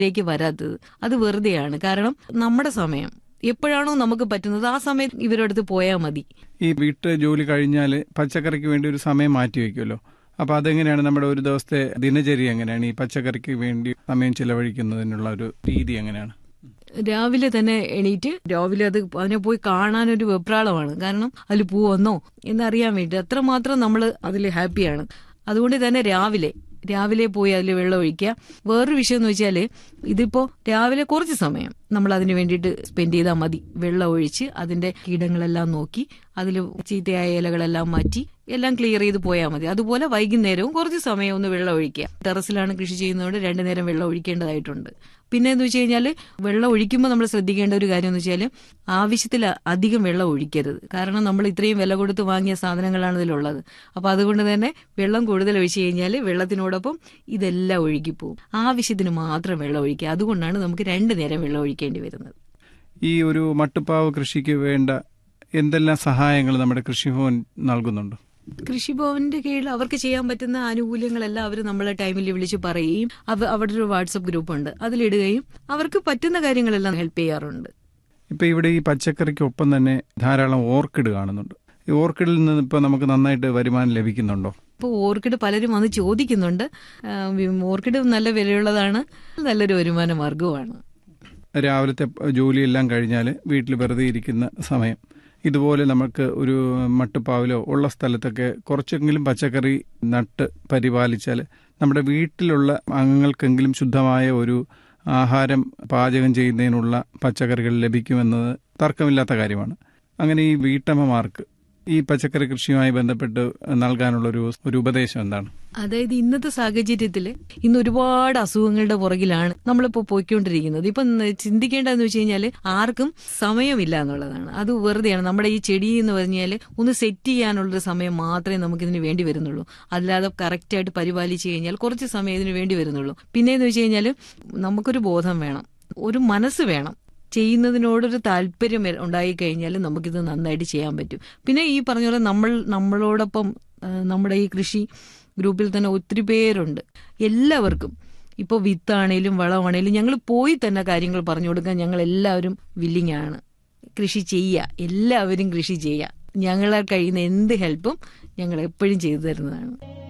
ലേക്ക് വരാത്തത് അത് വെറുതെയാണ് കാരണം നമ്മുടെ സമയം എപ്പോഴാണോ നമുക്ക് പറ്റുന്നത് ആ സമയത്ത് ഇവരുടെ അടുത്ത് പോയാൽ മതി ഈ വീട്ടു ജോലി കഴിഞ്ഞാൽ പച്ചക്കറിക്ക് വേണ്ടി ഒരു സമയം മാറ്റി വയ്ക്കുമല്ലോ അപ്പൊ അതെങ്ങനെയാണ് നമ്മുടെ ഒരു ദിവസത്തെ ദിനചര്യ എങ്ങനെയാണ് ഈ പച്ചക്കറിക്ക് വേണ്ടി സമയം ചിലവഴിക്കുന്നതിനുള്ള ഒരു രീതി എങ്ങനെയാണ് രാവിലെ തന്നെ എണീറ്റ് രാവിലെ അത് അതിനെ പോയി കാണാനൊരു വെപ്രാളമാണ് കാരണം അതിൽ പൂ വന്നോ എന്നറിയാൻ വേണ്ടി അത്രമാത്രം നമ്മൾ അതിൽ ഹാപ്പിയാണ് അതുകൊണ്ട് തന്നെ രാവിലെ രാവിലെ പോയി അതിൽ വെള്ളം ഒഴിക്കുക വേറൊരു വിഷയം എന്ന് വെച്ചാൽ ഇതിപ്പോ രാവിലെ കുറച്ച് സമയം നമ്മൾ അതിന് വേണ്ടിയിട്ട് സ്പെൻഡ് ചെയ്താൽ മതി വെള്ളം ഒഴിച്ച് അതിന്റെ കീടങ്ങളെല്ലാം നോക്കി അതിൽ ചീത്തയായ ഇലകളെല്ലാം മാറ്റി എല്ലാം ക്ലിയർ ചെയ്ത് പോയാൽ മതി അതുപോലെ വൈകുന്നേരവും കുറച്ച് സമയം ഒന്ന് വെള്ളം ഒഴിക്കുക ടെറസിലാണ് കൃഷി ചെയ്യുന്നതുകൊണ്ട് രണ്ടു നേരം വെള്ളം ഒഴിക്കേണ്ടതായിട്ടുണ്ട് പിന്നെ എന്ന് വെച്ച് കഴിഞ്ഞാൽ വെള്ളം ഒഴിക്കുമ്പോൾ നമ്മൾ ശ്രദ്ധിക്കേണ്ട ഒരു കാര്യം എന്ന് വെച്ചാൽ ആവശ്യത്തിൽ അധികം വെള്ളം ഒഴിക്കരുത് കാരണം നമ്മൾ ഇത്രയും വില കൊടുത്ത് വാങ്ങിയ സാധനങ്ങളാണ് ഇതിലുള്ളത് അപ്പൊ അതുകൊണ്ട് തന്നെ വെള്ളം കൂടുതൽ ഒഴിച്ചു കഴിഞ്ഞാൽ വെള്ളത്തിനോടൊപ്പം ഇതെല്ലാം ഒഴുകിപ്പോവും ആവശ്യത്തിന് മാത്രം വെള്ളം ഒഴിക്കുക അതുകൊണ്ടാണ് നമുക്ക് രണ്ടു നേരം വെള്ളം ഒഴിക്കേണ്ടി വരുന്നത് ഈ ഒരു മട്ടുപ്പാവ് കൃഷിക്ക് വേണ്ട എന്തെല്ലാം സഹായങ്ങൾ നമ്മുടെ കൃഷിഭവൻ നൽകുന്നുണ്ട് കൃഷിഭവന്റെ കീഴിൽ അവർക്ക് ചെയ്യാൻ പറ്റുന്ന ആനുകൂല്യങ്ങളെല്ലാം അവർ നമ്മളെ ടൈമിൽ വിളിച്ച് പറയുകയും അവ അവിടെ ഒരു വാട്സപ്പ് ഗ്രൂപ്പ് ഉണ്ട് അതിലിടുകയും അവർക്ക് പറ്റുന്ന കാര്യങ്ങളെല്ലാം ഹെൽപ്പ് ചെയ്യാറുണ്ട് ഇപ്പൊ ഇവിടെ ഈ പച്ചക്കറിക്കൊപ്പം തന്നെ ധാരാളം ഓർക്കിഡ് കാണുന്നുണ്ട് ഈ ഓർക്കിഡിൽ നിന്ന് ഇപ്പൊ നമുക്ക് നന്നായിട്ട് വരുമാനം ലഭിക്കുന്നുണ്ടോ ഇപ്പോൾ ഓർക്കിഡ് പലരും വന്ന് ചോദിക്കുന്നുണ്ട് ആ, ഓർക്കിഡ് നല്ല വിലയുള്ളതാണ് നല്ലൊരു വരുമാന മാർഗവുമാണ് രാവിലത്തെ ജോലിയെല്ലാം കഴിഞ്ഞാൽ വീട്ടിൽ വെറുതെ ഇരിക്കുന്ന സമയം ഇതുപോലെ നമുക്ക് ഒരു മട്ടുപ്പാവിലോ ഉള്ള സ്ഥലത്തൊക്കെ കുറച്ചെങ്കിലും പച്ചക്കറി നട്ട് പരിപാലിച്ചാൽ നമ്മുടെ വീട്ടിലുള്ള അംഗങ്ങൾക്കെങ്കിലും ശുദ്ധമായ ഒരു ആഹാരം പാചകം ചെയ്യുന്നതിനുള്ള പച്ചക്കറികൾ ലഭിക്കുമെന്നത് തർക്കമില്ലാത്ത കാര്യമാണ് അങ്ങനെ ഈ വീട്ടമ്മമാർക്ക് ഈ പച്ചക്കറി കൃഷിയുമായി ബന്ധപ്പെട്ട് നൽകാനുള്ള ഒരു ഒരു ഉപദേശം എന്താണ് അതായത് ഇന്നത്തെ സാഹചര്യത്തിൽ ഇന്ന് ഒരുപാട് അസുഖങ്ങളുടെ പുറകിലാണ് നമ്മളിപ്പോൾ പോയിക്കൊണ്ടിരിക്കുന്നത് ഇപ്പം ചിന്തിക്കേണ്ടതെന്ന് വെച്ച് കഴിഞ്ഞാൽ ആർക്കും സമയമില്ല എന്നുള്ളതാണ് അത് വെറുതെയാണ് നമ്മുടെ ഈ ചെടി എന്ന് പറഞ്ഞാൽ ഒന്ന് സെറ്റ് ചെയ്യാനുള്ളൊരു സമയം മാത്രമേ നമുക്കിതിന് വേണ്ടി വരുന്നുള്ളൂ അല്ലാതെ കറക്റ്റായിട്ട് പരിപാലിച്ചു കഴിഞ്ഞാൽ കുറച്ച് സമയം ഇതിന് വേണ്ടി വരുന്നുള്ളൂ പിന്നെ എന്ന് വെച്ച് കഴിഞ്ഞാൽ നമുക്കൊരു ബോധം വേണം ഒരു മനസ്സ് വേണം ചെയ്യുന്നതിനോടൊരു താല്പര്യം ഉണ്ടായി കഴിഞ്ഞാൽ നമുക്കിത് നന്നായിട്ട് ചെയ്യാൻ പറ്റും പിന്നെ ഈ പറഞ്ഞ പോലെ നമ്മൾ നമ്മളോടൊപ്പം ആ, നമ്മുടെ ഈ കൃഷി ഗ്രൂപ്പിൽ തന്നെ ഒത്തിരി പേരുണ്ട് എല്ലാവർക്കും ഇപ്പോൾ വിത്താണേലും വളമാണേലും ഞങ്ങൾ പോയി തന്നെ കാര്യങ്ങൾ പറഞ്ഞു കൊടുക്കാൻ ഞങ്ങൾ എല്ലാവരും വില്ലിങ് ആണ് കൃഷി ചെയ്യുക എല്ലാവരും കൃഷി ചെയ്യുക ഞങ്ങളാൽ കഴിയുന്ന എന്ത് ഹെൽപ്പും ഞങ്ങൾ എപ്പോഴും ചെയ്തു തരുന്നതാണ്